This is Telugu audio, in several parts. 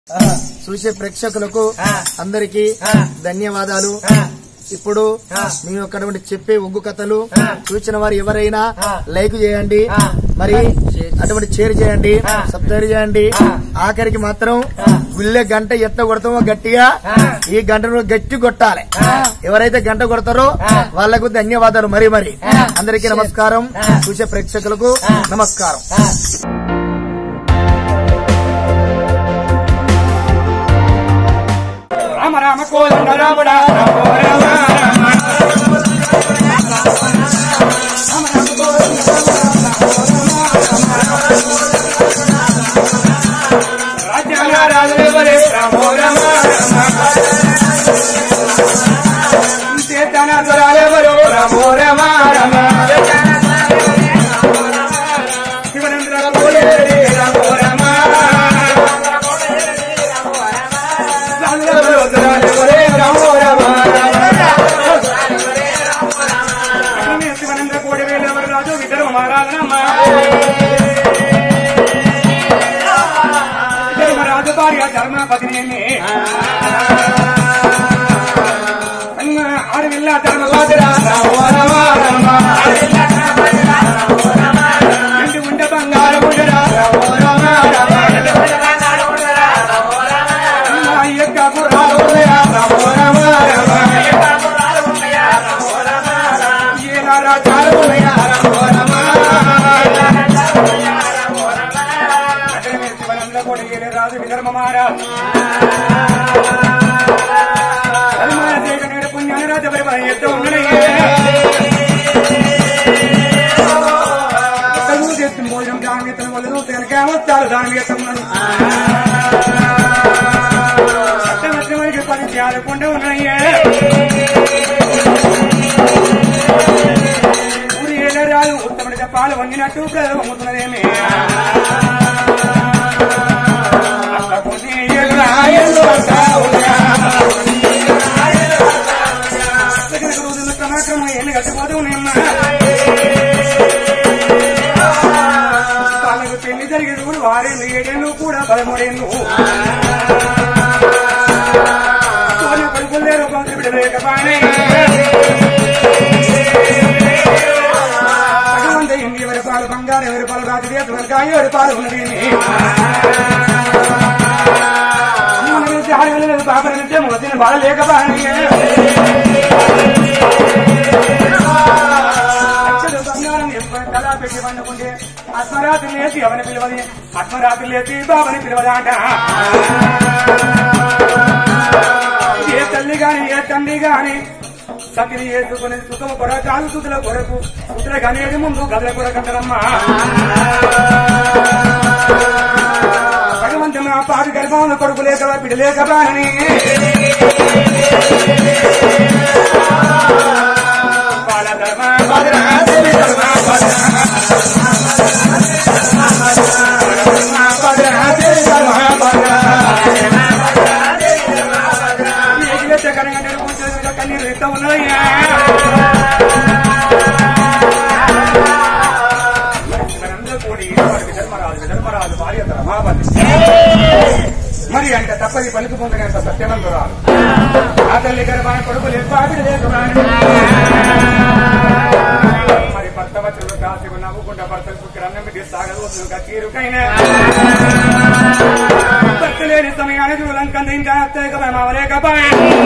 చూసే ప్రేక్షకులకు అందరికీ ధన్యవాదాలు ఇప్పుడు మేము అక్కడ చెప్పే ఒగ్గు కథలు చూసిన వారు ఎవరైనా లైక్ చేయండి మరి అటువంటి షేర్ చేయండి సబ్స్క్రైబ్ చేయండి ఆఖరికి మాత్రం గుల్లె గంట ఎత్త కొడతామో గట్టిగా ఈ గంటను గట్టి కొట్టాలి ఎవరైతే గంట కొడతారో వాళ్లకు ధన్యవాదాలు మరి మరి అందరికీ నమస్కారం చూసే ప్రేక్షకులకు నమస్కారం రామ రామ కోదండ రాముడా రామో రామ రామ రాజ్యాంగ రాజులెవరే రామో రామ రామ చేతన దొరాలెవరో రామో రామ రామ శివనంద్ర కోలేరే రామో రామ రాజులెవరో దొరాలెవరే రామో రామ రామ శివనంద్ర కోడవేలెవరు రాజు విధర్మ మహారాజనమ్మ ధర్మరాజు భార్య ధర్మపతిని ఆడవిల్ల ధర్మవాదురా రామ రామ రామ ఇంటి ఉండ బంగారం ఉండరా రామ రామ రామ అయ్యక్క గుర్రాలు ఉన్నాయా రామ రామ రామ ఏలా రాజాలు ఉన్నాయా రామ రామ శివనంద కొడిగేలే రాజు విధర్మ మహారాజు ధర్మరాజేక నేడు పుణ్యాన్ని రాజ పరిపాలన చేస్తూ ఉన్నాడయ్యే. ఒక్కరు చేస్తున్న భోజనం దానం ఎత్తడం వల్ల తెలకాయ వస్తారు దానం ఎత్తన్నాడు అర్థమర్థమైకి పని చేరకుండా ఉన్నాయ్యే ఊరి ఏళ్ళ రాదు ఉత్తముడిగా పాలు వంగినట్టు ప్రజలు అమ్ముతున్నదేమి అట్లా కొన్ని ఏళ్ళ రాయలు అంటా ఉన్నా. దగ్గరకు రోజులు క్రమక్రమం ఎన్ని కట్టిపోతూ ఉన్నాయమ్మా వాళ్ళకు పెళ్లి జరిగేది కూడా వారేళ్ళు ఏడేళ్ళు కూడా పదమూడేళ్ళు సోనియ కొడుకులు లేరు కొంత బిడ్డలేకపానే భగవంత ఎన్ని ఎవరి పాలు బంగారు ఎవరి పాలు రాజు దేశ వర్గాయ ఎవరి పాలు ఉన్నది బాబరంటే మొదటి బాధ లేకపానే అక్షర బంగారం ఎప్పుడు కళా పెట్టి వండుకుంటే అర్ధరాత్రి లేచి ఎవరిని పిలవది అర్ధరాత్రి లేచి బాబని పిలవదాట ఏ తల్లి గాని ఏ తండ్రి గాని సతిని వేసుకుని సుఖము కొర కాదు సుతుల కొరకు సుతుల కనేది ముందు గదుల కొరకంటారమ్మా భగవంతు మా పాటి గర్భంలో కొడుకు లేక బిడ్డ లేక బాని బాల ధర్మ భద్ర దేవి ధర్మ భద్ర భద్ర దేవి ధర్మ భద్ర నీకులే చక్కనగా నెరవేర్చే కన్నీరు ఇస్తా ఉన్నాయ్యా మనందరూ కూడి వారికి ధర్మరాజు ధర్మరాజు భార్య ధర్మాపతి మరి అంటే తప్పది పలుకు పొందగంత సత్యనందురాలు ఆ తల్లి గర్భాన కొడుకు లేపాడు మరి భర్త వచ్చుడు కాసి నవ్వుకుంటా భర్త అన్నం పెట్టి సాగదు తీరుకైనా భర్త లేని సమయానికి ఉలంకందించా మావలేకపోయా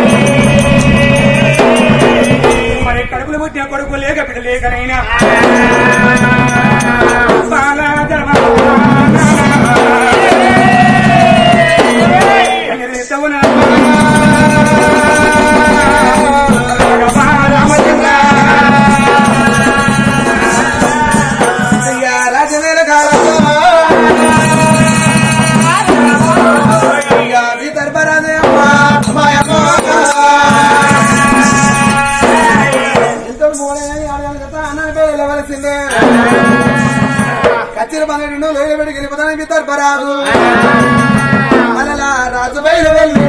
మరి కడుపులు పుట్టిన కొడుకు లేక బిడ్డ లేకనైనా బాల ధర్మ రాజవేల కాలంలో దర్బారాజే అమ్మా మాయమ్మ ఎంతో మూడని ఆడగాలి కదా అన్నని పేరు వెళ్ళవలసిందే కచ్చిర పన్నెండు లేలు పెట్టి గెలిపోతాను మీ దర్బారాజు అలా రాజు బయలు వెళ్ళి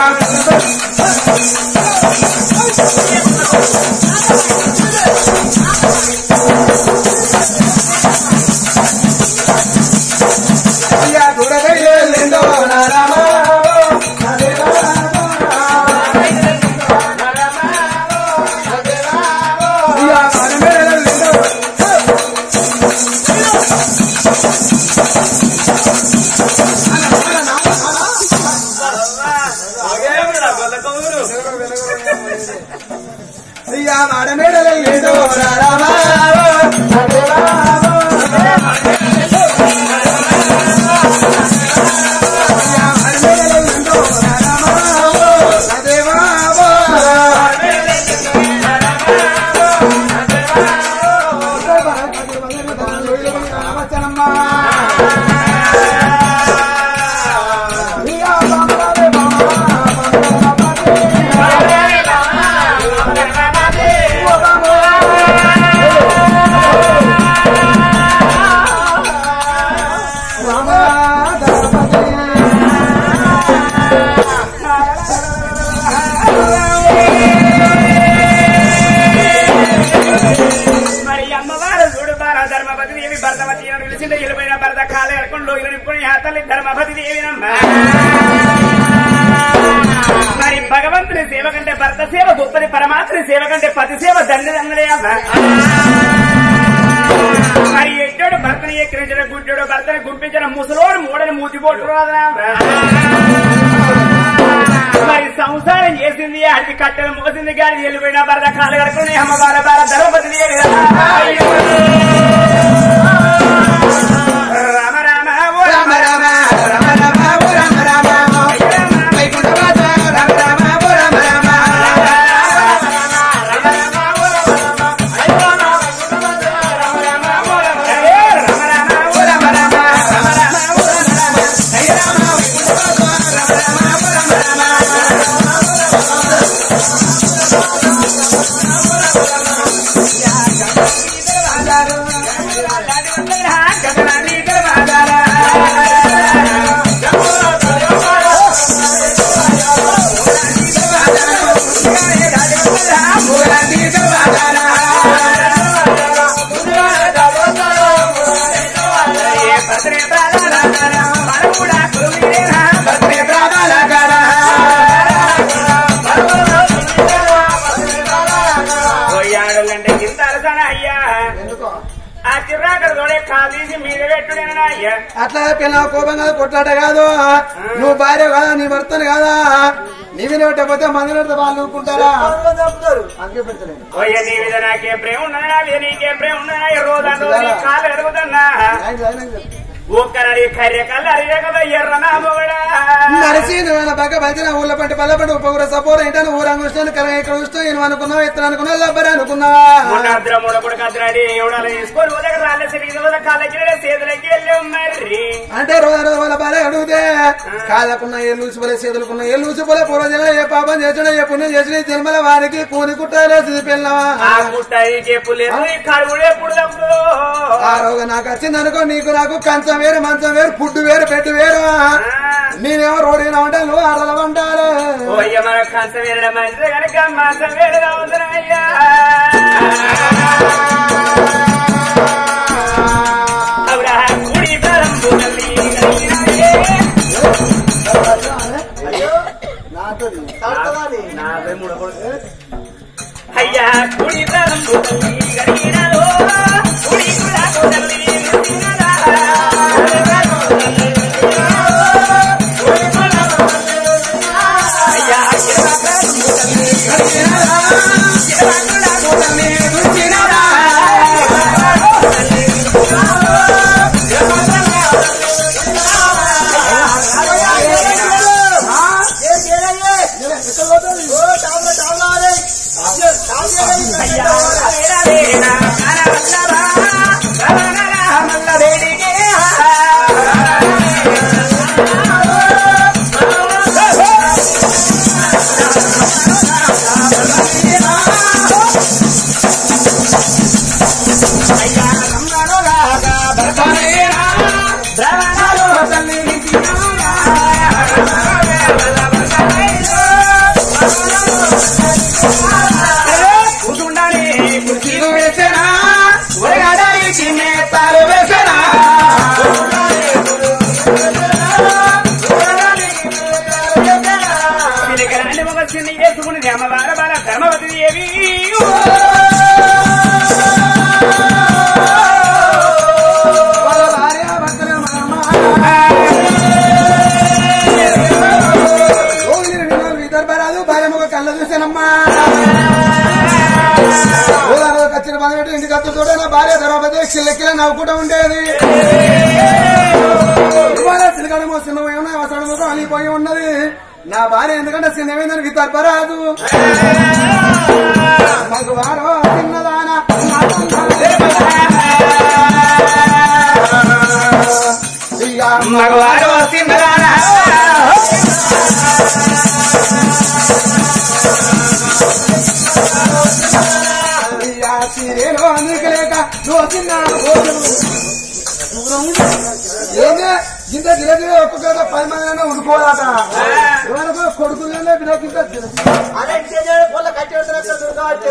ఆ మరి ఎడ్డోడు భర్తని ఎక్కిరించిన గుడ్డోడు భర్తని గుంపించిన ముసలోడు మూడని మూతిపోటు మరి సంసారం చేసింది అది కట్టెలు మోసింది గాలి వెళ్ళిపోయిన భర్త కాలు కడుకుని అమ్మ బాల బాల ధర్మపతి రామ రామ ఓ రామ రామ రామ రామ ఓ రామ రామ వైకుంఠవాస రామ రామ ఓ రామ రామ పోయాడులంటే కింద అరసన అయ్యా ఎందుకో ఆ చిర్రాకడ తోడే కాలు తీసి మీద పెట్టుడేనా అయ్యా అట్లా పిల్ల కోపం కాదు కొట్లాట కాదు నువ్వు భార్య కాదా నీ భర్తను కాదా నీవి పెట్టకపోతే మంది పెడితే వాళ్ళు ఊరుకుంటారా అందుకే పెడతలేదు పోయే నీ మీద నాకే ప్రేమ ఉన్నదా లేదు నీకే ప్రేమ ఉన్నదా ఈ రోజు రోజు కాలు అడుగుతున్నా ఆయన ఆయన చెప్పు. ఒక్కనడి కర్రె కళ్ళు అడిగే కదా ఎర్ర నా మొగడా నరసి నువ్వు పక్క బలిచిన ఊళ్ళ పంట పల్ల పంట ఉపగుర సపోర్ ఏంటని ఊరంగు చూసిన కరెక్ట్ ఇక్కడ చూస్తూ నేను అనుకున్నావు ఎత్తను అనుకున్నావు లబ్బరి అనుకున్నావా మొన్నద్ర మూడకుడు కద్దరాడి ఎవడాలు తీసుకొని ఓ దగ్గర రాళ్ళ సిరికి రోజు కాళ్ళకి చేతులకి వెళ్ళి మరి అంటే రోజు రోజు వాళ్ళ భార్య అడిగితే కాళ్ళకున్న ఏ లూసిపోలే చేతులకున్న ఏ లూసిపోలే పూర్వజన ఏ పాపం చేసిన ఏ పుణ్యం చేసిన ఈ జన్మల వారికి కూని కుట్టాలేసి పిల్లవా ఆ గుట్టాయి చెప్పులేదు ఈ కడుగుడు ఎప్పుడు తప్పుతుందో ఆ రోగం నాకు వచ్చింది అనుకో నీకు నాకు కంచం వేరు మంచం వేరు ఫుడ్ వేరు బెడ్ వేరు నేనేమో రోడ్డు ఉంటే నువ్వు అరల వంటారు ఓయ్య మన కంచం వేరడం మంచిది కనుక మాంసం వేరడం అవసరం అయ్యా అవురా కుడి తరంబు తల్లి కలిగినాడే. నాపై మూడకూడదు. అయ్యా కుడి తరంబు తల్లి కలిగినాదో కుడి కులాకు తల్లి కలిగినాదా. అయ్యా ఎర్ర తరంబు తల్లి కలిగినాదా. ఎర్ర కులాకు తల్లి కలిగినాదా. అయ్యా వేరా కనవల్లవా కవనరా మల్ల వేడిగే అయ్యా రమ్మనోలాగా భర్తనేరా బ్రహ్మణలో తల్లి నింపినారా కూర్చుండాలి కుర్చీలు వేసేనా ఒరగడానికి నేతాలు వేసేనా పిలికరాని ఒక చిన్న వేసుకుని ధర్మవార బాల ధర్మవతి దేవి వాళ్ళ భార్య భర్తలు మనమ్మ రోజు వినోద్ విదర్భరాదు భార్య ముఖ కళ్ళ చూసానమ్మా రోజు కచ్చిన పని పెట్టి ఇంటికి అత్త చూడ నా భార్య ధర్మపతి చిల్లెక్కిల నవ్వుకుంటూ ఉండేది ఇవాళ చిన్నగడమో చిన్నమైనా అవసరం ముఖం అలిపోయి ఉన్నది నా భార్య ఎందుకంటే చిన్నమైందని విదర్భరాదు మగవారో చిన్నదానా ఇక మగవారు తిన్నదానా సీరేలో అందుకు లేక నువ్వు తిన్నా ఏంది ఇంత గిరగిర ఒక్కొక్క పది మంది ఉండుకోవాలట ఎవరికో కొడుకు గిరకింత అదే పొల్ల కట్టి పెడతారు దుర్గావచ్చు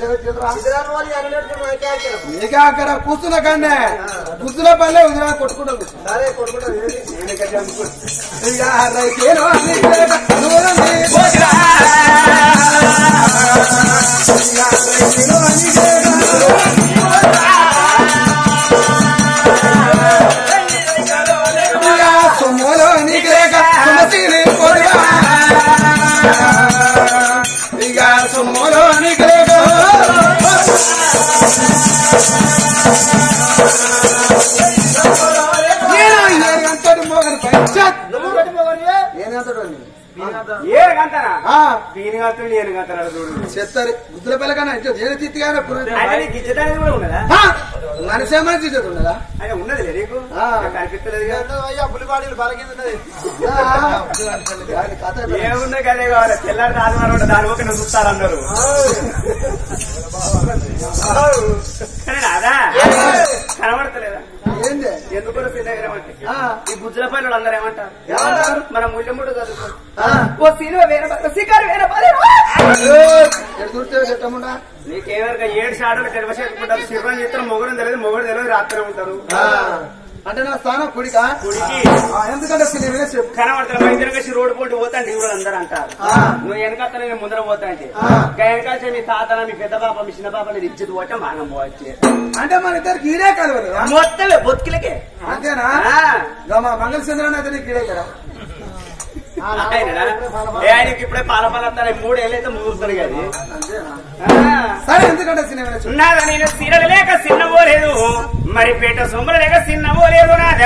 ఇక అక్కడ కూర్చున్న కండే కూర్చున్న పల్లె ఉదిరా కొట్టుకుంటుంది సరే కొడుకుంటారు ఇక రైకేలో అన్ని గిరక నూరండి. ఇక రైకేలో అన్ని గిరక ఇక సొమ్ములో అన్ని గిరక సుమతిని కొడుగా. ఇక సొమ్ములో అన్ని గిరక నేను ఏనుగంతటి మోగని పంచాయత్. ఏనుగంతటి వాడిని. ఏ గంటనా ఆ, దీని గంటలు ఏను గంటలు చూడు చెత్తరి గుద్దుల పిల్లకన్నా ఇచ్చే జైలు తిత్తిగానే పురుగు. అంటే నీకు ఇచ్చేదానికి కూడా ఉన్నదా ఆ, మనిషి మనిషి ఇచ్చేది ఉన్నదా ఆయన ఉన్నది లే నీకు ఆ. కనిపిస్తలేదు అయ్యా పులిపాడీలు బలకిందున్నది ఆ, దాని కథ ఇది. ఏమున్నా కదే కావాలి తెల్లారి దాని ఉంటే దాని ఒక నువ్వు చూస్తారు అందరు కానీ రాదా కనబడతలేదా ఏంది ఎందుకు శ్రీనగరం ఆ. ఈ బుజ్జల పనులు అందరూ ఏమంటారు ఏమంటారు? మన ముళ్ళముడు చదువుకో ఆ, ఓ సినిమా వేరే శిఖర్ వేరే అయ్యో, ఎటు చూస్తే చెట్టముండా నీకేమరక ఏడు షాడలు గర్భశేసుకుంటారు శివరం చిత్రం మొగుడు తెలియదు మొగుడు తెలియదు రాత్రి ఉంటారు ఆ, అంటే నా స్థానం కుడికా గుడికి ఆ, ఎందుకంటే సినిమా చెప్పు కనబడతారు బయట కలిసి రోడ్డు పోటీ పోతాంటే ఇవి కూడా అందరూ అంటారు ఆ. నువ్వు వెనకాల నేను ముందర పోతా అంటే ఆ. వెనకాల మీ తాతన మీ పెద్ద పాప మీ చిన్న పాప నీది ఇచ్చేది పోతే మానం పోవచ్చు అంటే మన ఇద్దరికి ఈడే కలవరు మొత్తమే బొత్తులకే అంతేనా ఆ. ఇక మా మంగళచంద్రన్ అయితే నీకు ఈడే కదా ఆయననా? ఏ ఆయనకి ఇప్పుడే పాల పాల మూడు ఏళ్ళైతే ముదురుతాడు కదా అంతేనా ఆ. సరే ఎందుకంటే సినిమా చెప్పు నాదా నేను సీరలు లేక సిన్నవోలేదు మరి పేట సొమ్మలు లేక సిన్నవోలేదు నాదా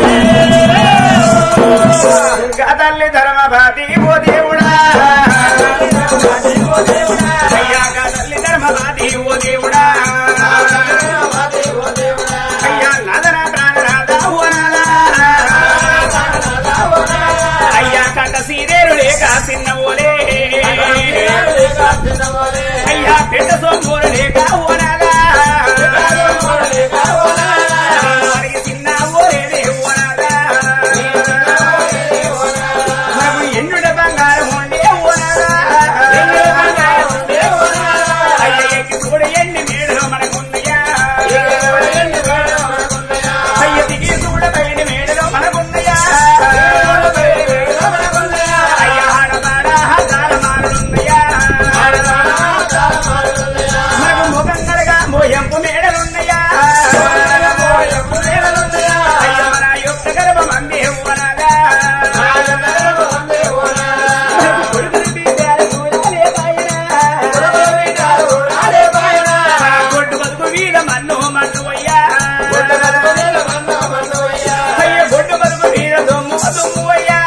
తల్లి ధర్మ భాతి ఓ దేవుడా అయ్యా గా తల్లి ధర్మ భాతి ఓ దేవుడా అయ్యా నదన ప్రాణనాథ ఓ నాదా అయ్యా కంట సీరేరు లేక సిన్నవోలే అయ్యా పెద్ద సోమూరు లేక ఓనగా వారికి చిన్న ఓరేదే ఓనగా నాకు ఎన్నుడ బంగారం ఉండే ఓనగా అయ్య ఎక్కి చూడు ఎన్ని మేడలు మనకున్నాయా అయ్య దిగి చూడ బయట మేడలు మనకున్నాయా అయ్య ఆడమాడ హాజాల మారున్నాయా మనకు ముఖంగలుగా మోయంపు మేడలున్నాయా అయ్య మన యొక్క గర్భం అందే ఇవ్వనగా కొడుకులు బిడ్డలు చూడాలే పాయనా. మన గొడ్డు బతుకు వీడ మన్ను మన్ను అయ్యా అయ్య గొడ్డు బతుకు వీడ దొమ్ము దొమ్ము అయ్యా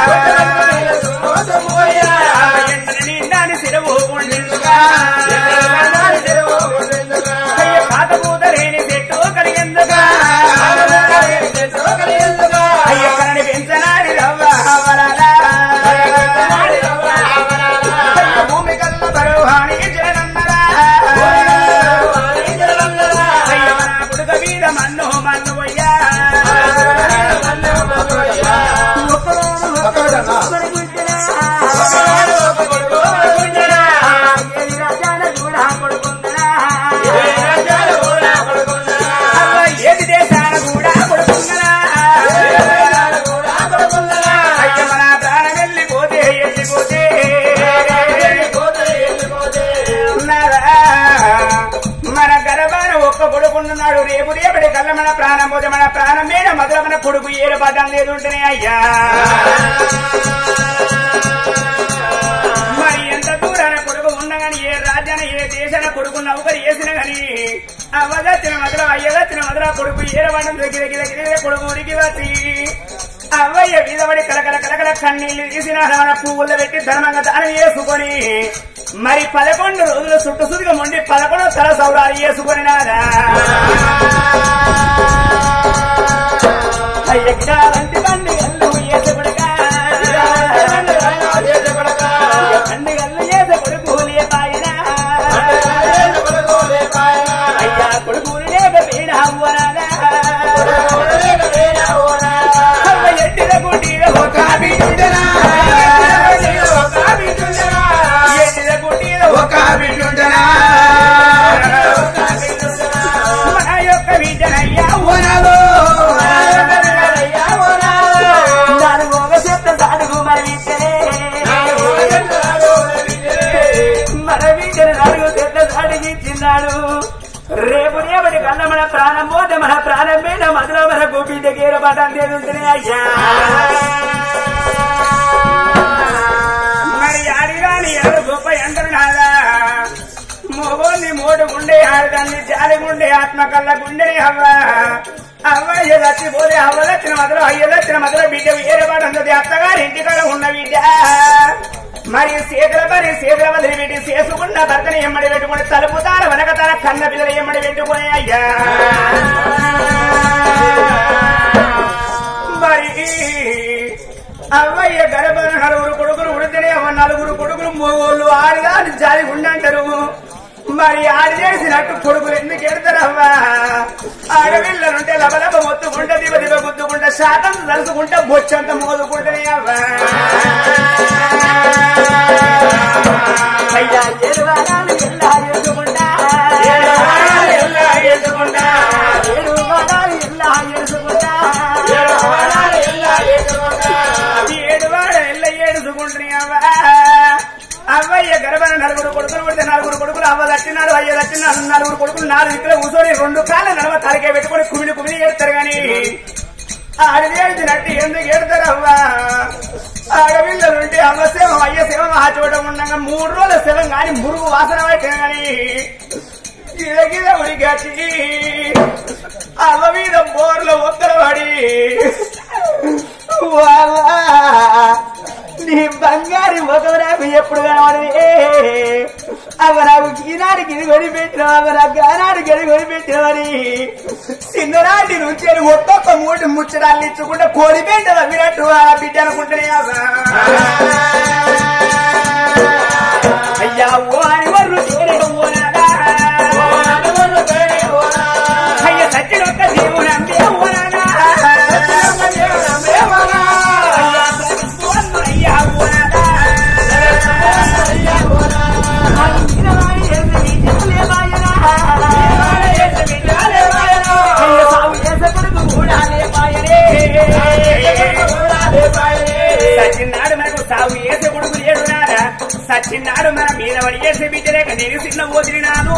ఎండని నిండాని సిరవు ఉండిందుగా అయ్య పాత పూతలేని చెట్టు కలిగెందుగా అయ్య కరణి పెంచనాని రవ్వ అవలాలా. అయ్య భూమి కల్ల బరువాని జననందరా. అయ్య మన పుడుక మీద మన్ను మన్ను అయ్యా ఒక్కడేనా? ఏది దేశాన కూడా కొడుకున్నరా అయ్య మన ప్రాణం వెళ్ళిపోతే వెళ్ళిపోతే ఉన్నారా? మన గర్భాన ఒక్క కొడుకున్నాడు రేపు రేపటి కళ్ళ మన ప్రాణం పోతే మన ప్రాణం మీద మొదల మన కొడుకు ఏడు పడ్డం లేదు ఉంటేనే అయ్యా మరి ఎంత దూరాన కొడుకు ఉండగాని ఏ రాజ్యాన ఏ దేశాన కొడుకు నౌకరు వేసిన గాని అవ్వదచ్చిన మొదల అయ్యదచ్చిన మొదల కొడుకు ఏరవడం దగ్గర దగ్గర దగ్గర కొడుకు ఉరికి వచ్చి అవ్వయ్య వీధబడి కలకల కలకల కన్నీళ్లు తీసిన మన పువ్వులు పెట్టి ధర్మంగా దానం చేసుకొని మరి పదకొండు రోజులు చుట్టు సుదిగా మొండి పదకొండు తల సౌరాలు చేసుకొని నాదా అయ్యగా వంటి బండి అల్లు ఏసుకుడుగా బండి అల్లు ఏస కొడుకు లేపాయనా అయ్యా కొడుకు లేక పేడ అవ్వనాదా రేపు రేపటి కన్నా మన ప్రాణం పోతే మన ప్రాణం మీద మధులో మన గోపీటకి ఏరపాటం చేస్తుంటేనే అయ్యా మరి ఆడిరాని ఎవరు గొప్ప ఎంటరు నాదా మొగోని మోటు గుండె ఆడదాన్ని జాలి గుండె ఆత్మ కళ్ళ గుండె అవ్వ అవ్వ అయ్య చచ్చిపోతే అవ్వ వచ్చిన మధుర అయ్య వచ్చిన మధుర బిడ్డ ఏరపాటు అందది అత్తగారి ఇంటికాడ ఉన్న బిడ్డ మరి శీఘ్ర పని శీఘ్ర వదిలి పెట్టి చేసుకున్న భర్తని ఎమ్మడి పెట్టుకుని తలుపుతార వెనకతార కన్న పిల్లలు ఎమ్మడి పెట్టుకుని అయ్యా మరి అవ్వయ్య గర్భ నలుగురు కొడుకులు ఉడితేనే అవ్వ నలుగురు కొడుకులు మోగోళ్ళు ఆడిదాని జారి ఉండంటారు మరి ఆడి చేసినట్టు కొడుకులు ఎందుకు ఎడతారవ్వా ఆడపిల్లలుంటే లబలబ మొత్తుకుంటా దివ దివ గుద్దుకుంటా శాతం తలుసుకుంటా బొచ్చంత మోదుకుంటేనే అవ్వా అయ్యా ఏడు వారాలు ఎల్లా ఎదుకుంటా ఏడు వారాలు ఎల్లా ఎదుకుంటా ఏడు వారాలు ఎల్లా ఎదుకుంటా ఏడు వారాలు ఎల్లా ఎదుకుంటా ఏడు వార ఎల్ల ఏడుచుకుంటున్నావా అవ్వయ్య గర్భన నలుగురు కొడుకులు పడితే నలుగురు కొడుకులు అవ్వ దచ్చినాడు అయ్య దచ్చినాడు నలుగురు కొడుకులు నాలుగు ఇక్కడ కూర్చొని రెండు కాళ్ళ నడవ తలకే పెట్టుకొని కుమిలి కుమిలి ఏడతారు గాని ఆడదేది నట్టి ఎందుకు ఏడతారు అవ్వా ఆడపిల్లలుంటే అవ్వ సేవం అయ్య సేవం ఆ చోట ఉండగా మూడు రోజుల సేవం గాని మురుగు వాసన పట్టే గాని గిరగిర ఉడిగచ్చి అవ్వ మీద బోర్లో ఒత్తర పడి వాళ్ళ నీ బంగారు ముఖం నాకు ఎప్పుడు కనబడదే అవ నాకు ఈనాడికి ఇది కొనిపెట్టిన అవ నాకు ఆనాడికి ఇది కొనిపెట్టినవని చిన్ననాటి నుంచి నేను ఒక్కొక్క మూడు ముచ్చడాలు ఇచ్చుకుంటే కోడిపేట వినట్టు ఆ బిడ్డ అనుకుంటేనే అవ్వ. అయ్యా ఓ అని వర్రు చేరే ఓనాడా. అయ్య సచ్చిన ఒక్క దేవుడు అంబే ఓనాడా. అయ్యా సత్యవంతుడు అయ్యా ఓనాడా. అది మీనవాడి ఏసు విద్యలే మాయనా. అయ్య సాగు చేసే కొడుకు కూడా లేపాయనే. సచ్చినాడు మనకు సాగు వేసే కొడుకు లేడు నాడా సచ్చినాడు మన మీద పడి వేసే బిడ్డలేక నేను చిన్న వదిలినాను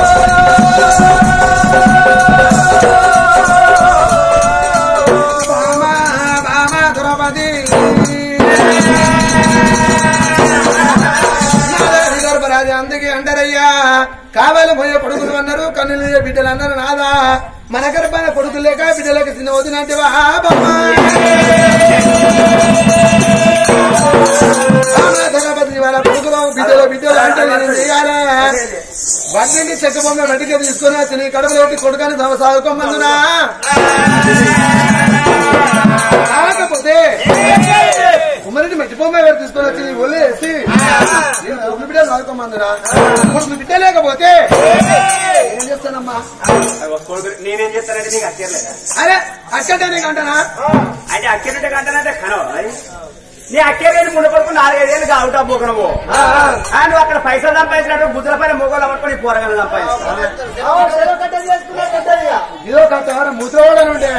బామా బామా ద్రౌపది నాదేవి గర్భరాజు అందుకే అంటారయ్యా కావాలి పోయే కొడుకులు అన్నారు కన్నులు లేని బిడ్డలు అన్నారు నాదా మన గర్భాన కొడుకులు లేక బిడ్డలకు చిన్న వదినంటే ద్రౌపది వాళ్ళ కొడుకులు బిడ్డలు బిడ్డలు అంటే నేను చేయాలా వంటింటి చెక్క బొమ్మ బయటికి తీసుకుని వచ్చి నీ కడుపులో పెట్టి కొడుకని సాగుకోమందునా కాకపోతే ఉమ్మరెడ్డి మట్టి బొమ్మ ఎవరు తీసుకొని వచ్చి నీ ఒళ్ళు వేసి నేను కొడుకు బిడ్డ సాగుకోమందునా కొడుకు బిడ్డ లేకపోతే ఏం చేస్తానమ్మా నేనేం చేస్తానంటే నీకు అక్కర్లేదా అరే అక్కడే నీకు అంటానా అంటే అక్కర్లంటే కంటానంటే కనవ నీ అక్కర్లేని ముందు పడుకు నాలుగైదేళ్ళు అవుట్ ఆఫ్ పోకనవు ఆ, ఆ. నువ్వు అక్కడ పైసలు సంపాదించినట్టు బుద్ధుల పైన మొగోళ్ళు పట్టుకొని పోరగాలు సంపాదిస్తావు ఇదో కట్ట ముద్రవాడని ఉంటే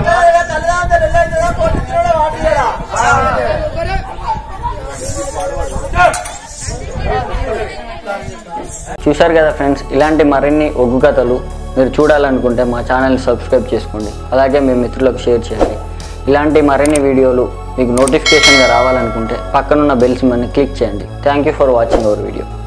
చూశారు కదా ఫ్రెండ్స్ ఇలాంటి మరిన్ని ఒగ్గు కథలు మీరు చూడాలనుకుంటే మా ఛానల్ని సబ్స్క్రైబ్ చేసుకోండి అలాగే మీ మిత్రులకు షేర్ చేయండి ఇలాంటి మరిన్ని వీడియోలు మీకు నోటిఫికేషన్గా రావాలనుకుంటే పక్కనున్న బెల్ సింబల్ని క్లిక్ చేయండి thank you for watching our video